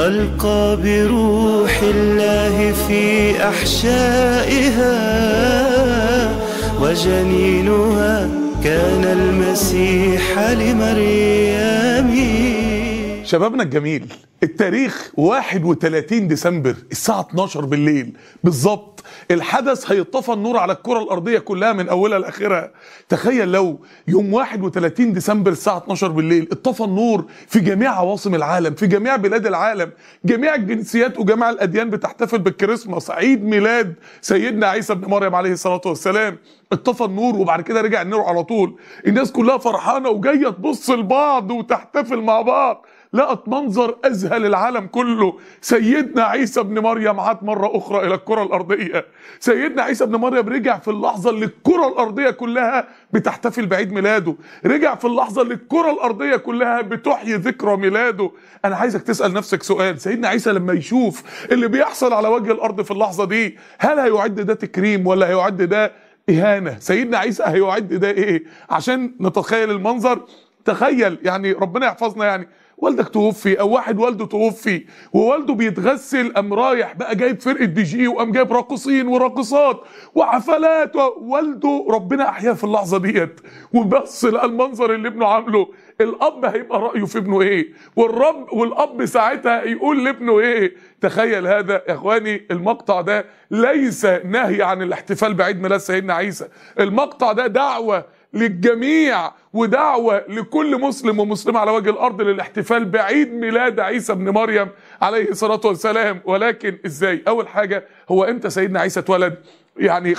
ألقى بروح الله في أحشائها وجنينها كان المسيح لمريم شبابنا الجميل التاريخ 31 ديسمبر الساعة 12 بالليل بالظبط الحدث هيطفى النور على الكرة الأرضية كلها من أولها لآخرها تخيل لو يوم 31 ديسمبر الساعة 12 بالليل اتطفى النور في جميع عواصم العالم في جميع بلاد العالم جميع الجنسيات وجميع الأديان بتحتفل بالكريسماس عيد ميلاد سيدنا عيسى ابن مريم عليه الصلاة والسلام اتطفى النور وبعد كده رجع النور على طول الناس كلها فرحانة وجاية تبص لبعض وتحتفل مع بعض لقت منظر اذهل العالم كله سيدنا عيسى ابن مريم عاد مره اخرى الى الكره الارضيه سيدنا عيسى ابن مريم رجع في اللحظه اللي الكره الارضيه كلها بتحتفل بعيد ميلاده رجع في اللحظه اللي الكره الارضيه كلها بتحيي ذكرى ميلاده انا عايزك تسال نفسك سؤال سيدنا عيسى لما يشوف اللي بيحصل على وجه الارض في اللحظه دي هل هيعد ده تكريم ولا هيعد ده اهانه سيدنا عيسى هيعد ده ايه عشان نتخيل المنظر تخيل يعني ربنا يحفظنا يعني والدك توفي او واحد والده توفي ووالده بيتغسل قام رايح بقى جايب فرقه دي جي وقام جايب راقصين وراقصات وحفلات والده ربنا احياه في اللحظه ديت وبص لقى المنظر اللي ابنه عامله الاب هيبقى رايه في ابنه ايه والرب والاب ساعتها يقول لابنه ايه تخيل هذا يا اخواني المقطع ده ليس نهي عن الاحتفال بعيد ميلاد سيدنا عيسى المقطع ده دعوه للجميع ودعوة لكل مسلم ومسلمة على وجه الأرض للاحتفال بعيد ميلاد عيسى ابن مريم عليه الصلاة والسلام ولكن إزاي أول حاجة هو إمتى سيدنا عيسى اتولد يعني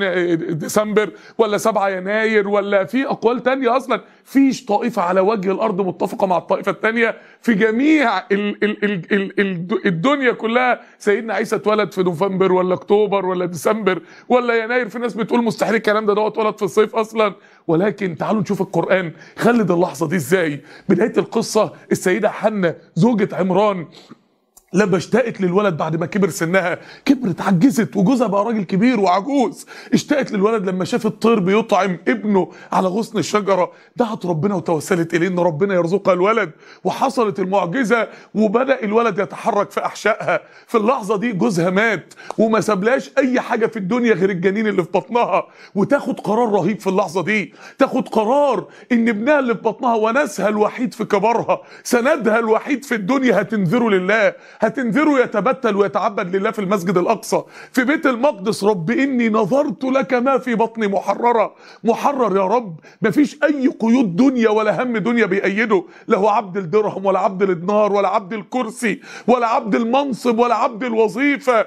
25 ديسمبر ولا 7 يناير ولا في اقوال تانية اصلا فيش طائفه على وجه الارض متفقه مع الطائفه التانية في جميع ال ال ال ال ال الدنيا كلها سيدنا عيسى اتولد في نوفمبر ولا اكتوبر ولا ديسمبر ولا يناير في ناس بتقول مستحيل الكلام ده ده اتولد في الصيف اصلا ولكن تعالوا نشوف القران خلد اللحظه دي ازاي بدايه القصه السيده حنة زوجة عمران لما اشتقت للولد بعد ما كبر سنها كبرت عجزت وجوزها بقى راجل كبير وعجوز اشتقت للولد لما شاف الطير بيطعم ابنه على غصن الشجره دعت ربنا وتوسلت اليه ان ربنا يرزقها الولد وحصلت المعجزه وبدا الولد يتحرك في احشائها في اللحظه دي جوزها مات وما سابلاش اي حاجه في الدنيا غير الجنين اللي في بطنها وتاخد قرار رهيب في اللحظه دي تاخد قرار ان ابنها اللي في بطنها وناسها الوحيد في كبرها سندها الوحيد في الدنيا هتنذره لله هتنذره يتبتل ويتعبد لله في المسجد الاقصى في بيت المقدس رب اني نظرت لك ما في بطني محرره محرر يا رب مفيش اي قيود دنيا ولا هم دنيا بيأيده لا هو عبد الدرهم ولا عبد الدينار ولا عبد الكرسي ولا عبد المنصب ولا عبد الوظيفه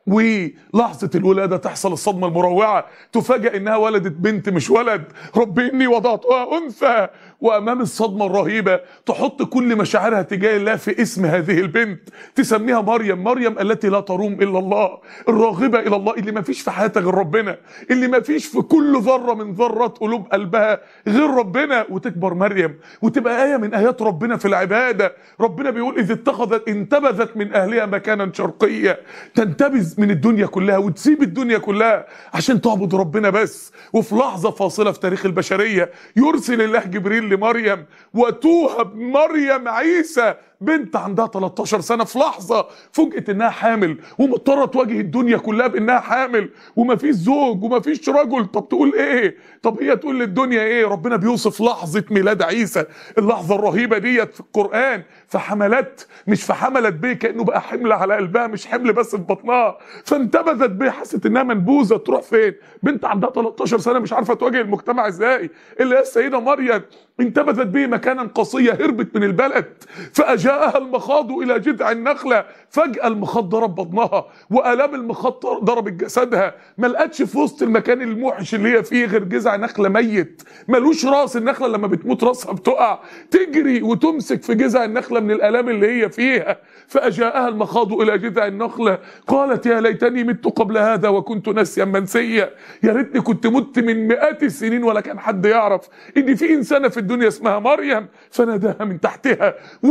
ولحظة الولادة تحصل الصدمة المروعة تفاجأ انها ولدت بنت مش ولد رب اني وضعتها انثى وامام الصدمة الرهيبة تحط كل مشاعرها تجاه الله في اسم هذه البنت تسميها مريم مريم التي لا تروم الا الله الراغبة الى الله اللي ما فيش في حياتها غير ربنا اللي ما فيش في كل ذرة من ذرات قلوب قلبها غير ربنا وتكبر مريم وتبقى آية من آيات ربنا في العبادة ربنا بيقول إذ اتخذت انتبذت من أهلها مكانا شرقيا تنتبذ من الدنيا كلها وتسيب الدنيا كلها عشان تعبد ربنا بس وفي لحظة فاصلة في تاريخ البشرية يرسل الله جبريل لمريم وتوهب مريم عيسى بنت عندها 13 سنه في لحظه فوجئت انها حامل ومضطره تواجه الدنيا كلها بانها حامل ومفيش زوج ومفيش رجل طب تقول ايه طب هي تقول للدنيا ايه ربنا بيوصف لحظه ميلاد عيسى اللحظه الرهيبه ديت في القران فحملت مش فحملت بيه كانه بقى حمل على قلبها مش حمل بس في بطنها فانتبذت بيه حست انها منبوذه تروح فين بنت عندها 13 سنه مش عارفه تواجه المجتمع ازاي اللي هي السيده مريم انتبذت به مكانا قصية هربت من البلد فأجاءها المخاض إلى جذع النخلة فجأة المخاض ضرب بطنها وآلام المخاض ضربت جسدها ما لقتش في وسط المكان الموحش اللي هي فيه غير جذع نخلة ميت ملوش راس النخلة لما بتموت راسها بتقع تجري وتمسك في جذع النخلة من الآلام اللي هي فيها فأجاءها المخاض إلى جذع النخلة قالت يا ليتني مت قبل هذا وكنت نسيا منسيا يا ريتني كنت مت من مئات السنين ولا كان حد يعرف إن في إنسانة في الدنيا اسمها مريم فناداها من تحتها ولدت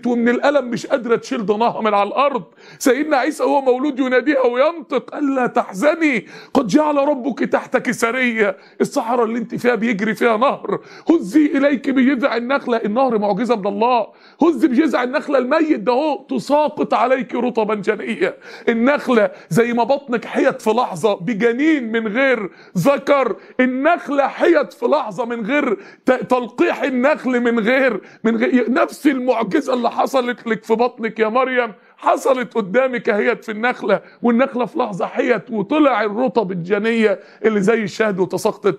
ماتت ومن الالم مش قادره تشيل ضناها من على الارض سيدنا عيسى وهو مولود يناديها وينطق الا تحزني قد جعل ربك تحتك سريه الصحراء اللي انت فيها بيجري فيها نهر هزي اليك بجذع النخله النهر معجزه من الله هز بجذع النخله الميت ده اهو تساقط عليك رطبا جنيا النخله زي ما بطنك حيت في لحظه بجنين من غير ذكر النخله حيت في لحظه من غير ت- تلقيح النخل من غير من غير نفس المعجزه اللي حصلت لك في بطنك يا مريم حصلت قدامك اهيت في النخله والنخله في لحظه حيت وطلع الرطب الجنيه اللي زي الشهد وتساقطت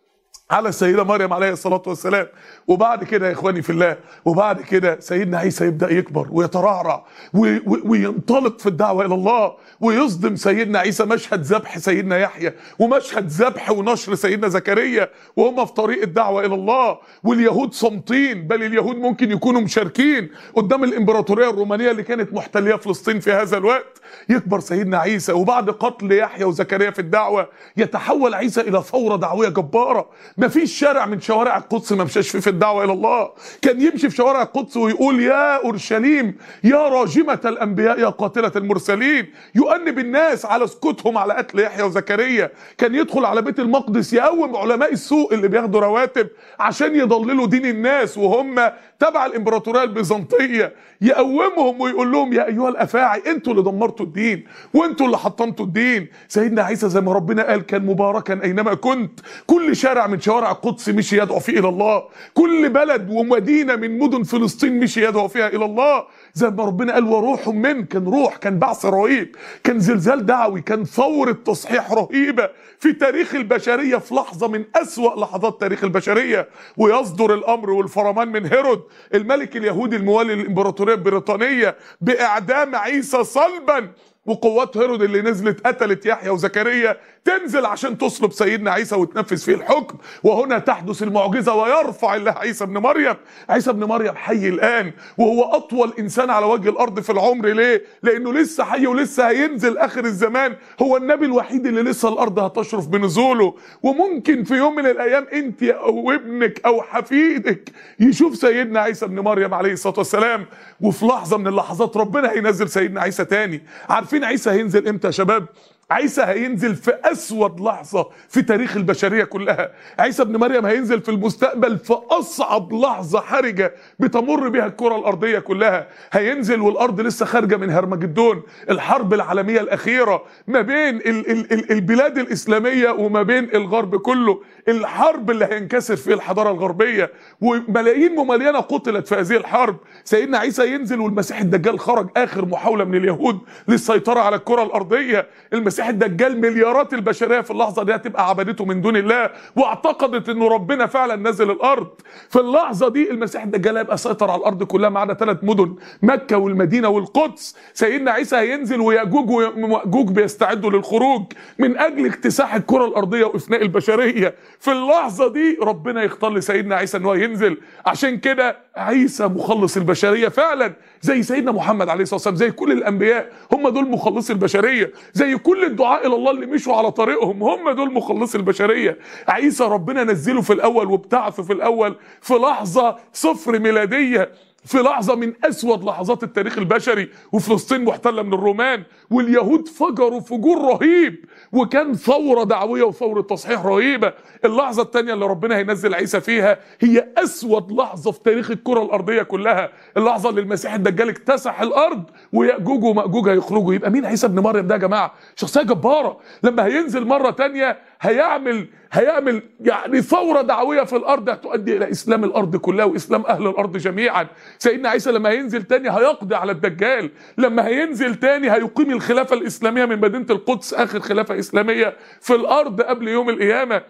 على السيدة مريم عليه الصلاة والسلام وبعد كده يا إخواني في الله وبعد كده سيدنا عيسى يبدأ يكبر ويترعرع و- و- وينطلق في الدعوة إلى الله ويصدم سيدنا عيسى مشهد ذبح سيدنا يحيى ومشهد ذبح ونشر سيدنا زكريا وهم في طريق الدعوة إلى الله واليهود صامتين بل اليهود ممكن يكونوا مشاركين قدام الإمبراطورية الرومانية اللي كانت محتلية فلسطين في هذا الوقت يكبر سيدنا عيسى وبعد قتل يحيى وزكريا في الدعوة يتحول عيسى إلى ثورة دعوية جبارة ما فيش شارع من شوارع القدس ما مشاش فيه في الدعوة إلى الله كان يمشي في شوارع القدس ويقول يا أورشليم يا راجمة الأنبياء يا قاتلة المرسلين يؤنب الناس على سكوتهم على قتل يحيى وزكريا كان يدخل على بيت المقدس يقوم علماء السوء اللي بياخدوا رواتب عشان يضللوا دين الناس وهم تبع الامبراطوريه البيزنطيه يقومهم ويقول لهم يا ايها الافاعي انتوا اللي دمرتوا الدين وانتوا اللي حطمتوا الدين سيدنا عيسى زي ما ربنا قال كان مباركا اينما كنت كل شارع من شوارع القدس مشي يدعو فيه الى الله كل بلد ومدينه من مدن فلسطين مشي يدعو فيها الى الله زي ما ربنا قال وروح من كان روح كان بعث رهيب كان زلزال دعوي كان ثورة تصحيح رهيبة في تاريخ البشرية في لحظة من أسوأ لحظات تاريخ البشرية ويصدر الأمر والفرمان من هيرود الملك اليهودي الموالي للإمبراطورية البريطانية بإعدام عيسى صلبا وقوات هيرود اللي نزلت قتلت يحيى وزكريا تنزل عشان تصلب سيدنا عيسى وتنفذ فيه الحكم وهنا تحدث المعجزه ويرفع الله عيسى ابن مريم عيسى ابن مريم حي الان وهو اطول انسان على وجه الارض في العمر ليه لانه لسه حي ولسه هينزل اخر الزمان هو النبي الوحيد اللي لسه الارض هتشرف بنزوله وممكن في يوم من الايام انت او ابنك او حفيدك يشوف سيدنا عيسى ابن مريم عليه الصلاه والسلام وفي لحظه من اللحظات ربنا هينزل سيدنا عيسى تاني عارفين عيسى هينزل امتى يا شباب عيسى هينزل في اسود لحظه في تاريخ البشريه كلها عيسى ابن مريم هينزل في المستقبل في اصعب لحظه حرجه بتمر بها الكره الارضيه كلها هينزل والارض لسه خارجه من هرمجدون الحرب العالميه الاخيره ما بين ال ال ال البلاد الاسلاميه وما بين الغرب كله الحرب اللي هينكسر فيها الحضاره الغربيه وملايين مملينه قتلت في هذه الحرب سيدنا عيسى ينزل والمسيح الدجال خرج اخر محاوله من اليهود للسيطره على الكره الارضيه المسيح الدجال مليارات البشريه في اللحظه دي هتبقى عبادته من دون الله واعتقدت انه ربنا فعلا نزل الارض في اللحظه دي المسيح الدجال هيبقى سيطر على الارض كلها ما عدا ثلاث مدن مكه والمدينه والقدس سيدنا عيسى هينزل وياجوج وماجوج بيستعدوا للخروج من اجل اكتساح الكره الارضيه وافناء البشريه في اللحظه دي ربنا يختار لسيدنا عيسى ان هو ينزل عشان كده عيسى مخلص البشريه فعلا زي سيدنا محمد عليه الصلاه والسلام زي كل الانبياء هم دول مخلصي البشريه زي كل الدعاء الى الله اللي مشوا على طريقهم هم دول مخلصي البشريه عيسى ربنا نزله في الاول وابتعثه في الاول في لحظه صفر ميلاديه في لحظة من أسود لحظات التاريخ البشري وفلسطين محتلة من الرومان واليهود فجروا فجور رهيب وكان ثورة دعوية وثورة تصحيح رهيبة اللحظة الثانية اللي ربنا هينزل عيسى فيها هي أسود لحظة في تاريخ الكرة الأرضية كلها اللحظة اللي المسيح الدجال اكتسح الأرض ويأجوج ومأجوج هيخرجوا يبقى مين عيسى ابن مريم ده يا جماعة شخصية جبارة لما هينزل مرة تانية هيعمل هيعمل يعني ثورة دعوية في الأرض هتؤدي إلى إسلام الأرض كلها وإسلام أهل الأرض جميعا سيدنا عيسى لما هينزل تاني هيقضي على الدجال لما هينزل تاني هيقيم الخلافة الإسلامية من مدينة القدس آخر خلافة إسلامية في الأرض قبل يوم القيامة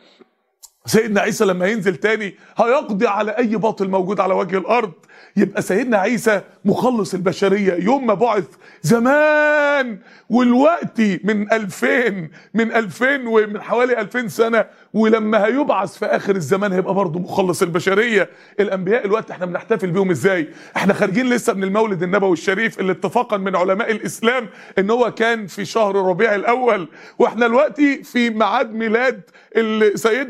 سيدنا عيسى لما ينزل تاني هيقضي على اي باطل موجود على وجه الارض يبقى سيدنا عيسى مخلص البشرية يوم ما بعث زمان والوقت من 2000 من 2000 ومن حوالي 2000 سنة ولما هيبعث في اخر الزمان هيبقى برضه مخلص البشرية الانبياء الوقت احنا بنحتفل بيهم ازاي احنا خارجين لسه من المولد النبوي الشريف اللي اتفاقا من علماء الاسلام ان هو كان في شهر ربيع الاول واحنا دلوقتي في ميعاد ميلاد سيدنا عيسى بن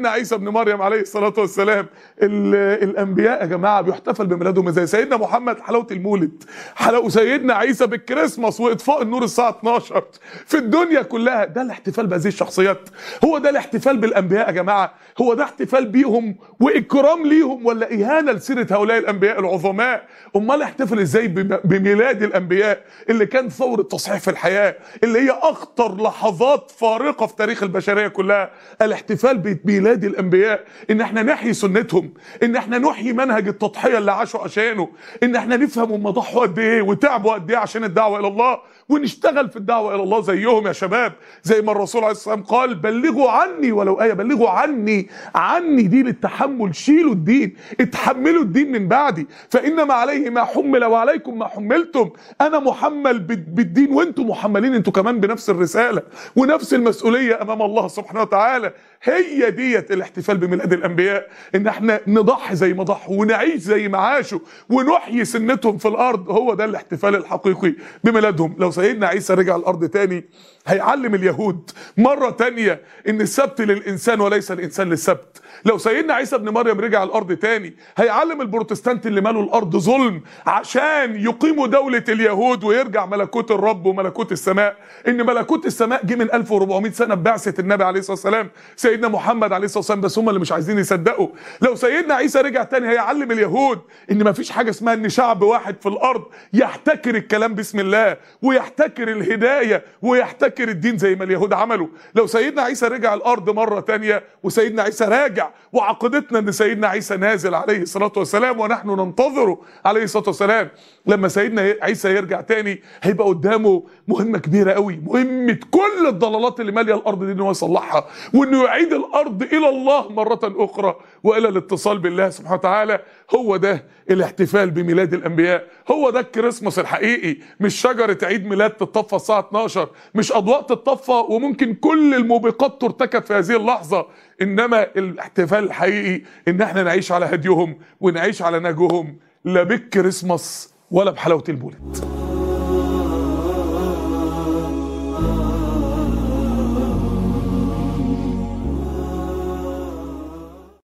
ابن مريم عليه الصلاه والسلام ال- الانبياء يا جماعه بيحتفل بميلادهم زي سيدنا محمد حلاوه المولد حلاوه سيدنا عيسى بالكريسماس واطفاء النور الساعه 12 في الدنيا كلها ده الاحتفال بهذه الشخصيات هو ده الاحتفال بالانبياء يا جماعه هو ده احتفال بيهم واكرام ليهم ولا اهانه لسيره هؤلاء الانبياء العظماء امال احتفل ازاي بم- بميلاد الانبياء اللي كان ثوره تصحيح في الحياه اللي هي اخطر لحظات فارقه في تاريخ البشريه كلها الاحتفال بميلاد الانبياء ان احنا نحيي سنتهم ان احنا نحيي منهج التضحيه اللي عاشوا عشانه ان احنا نفهم هم ضحوا قد ايه وتعبوا قد ايه عشان الدعوه الى الله ونشتغل في الدعوه الى الله زيهم يا شباب زي ما الرسول عليه الصلاه والسلام قال بلغوا عني ولو ايه بلغوا عني عني دي للتحمل شيلوا الدين اتحملوا الدين من بعدي فانما عليه ما حمل وعليكم ما حملتم انا محمل بال- بالدين وانتم محملين انتوا كمان بنفس الرساله ونفس المسؤوليه امام الله سبحانه وتعالى هي ديت الاحتفال بميلاد الانبياء ان احنا نضحي زي ما ضحوا ونعيش زي ما عاشوا ونحيي سنتهم في الارض هو ده الاحتفال الحقيقي بميلادهم لو سيدنا عيسى رجع الارض تاني هيعلم اليهود مره تانية ان السبت للانسان وليس الانسان للسبت لو سيدنا عيسى ابن مريم رجع الارض تاني هيعلم البروتستانت اللي مالوا الارض ظلم عشان يقيموا دوله اليهود ويرجع ملكوت الرب وملكوت السماء ان ملكوت السماء جه من 1400 سنه ببعثه النبي عليه الصلاه والسلام سيدنا محمد عليه الصلاه والسلام بس هم اللي مش عايزين يصدقوا لو سيدنا عيسى رجع تاني هيعلم اليهود ان ما فيش حاجه اسمها ان شعب واحد في الارض يحتكر الكلام باسم الله ويحتكر الهدايه ويحتكر الدين زي ما اليهود عملوا لو سيدنا عيسى رجع الارض مره تانية وسيدنا عيسى راجع وعقيدتنا ان سيدنا عيسى نازل عليه الصلاه والسلام ونحن ننتظره عليه الصلاه والسلام لما سيدنا عيسى يرجع تاني هيبقى قدامه مهمه كبيره قوي مهمه كل الضلالات اللي ماليه الارض دي ان هو يصلحها وانه يعيد الارض الى الله مره اخرى والى الاتصال بالله سبحانه وتعالى هو ده الاحتفال بميلاد الانبياء هو ده الكريسماس الحقيقي مش شجره عيد ميلاد تطفى الساعه 12 مش اضواء تطفى وممكن كل الموبقات ترتكب في هذه اللحظه انما الاحتفال الحقيقي ان احنا نعيش على هديهم ونعيش على نهجهم لا بالكريسماس ولا بحلاوه المولد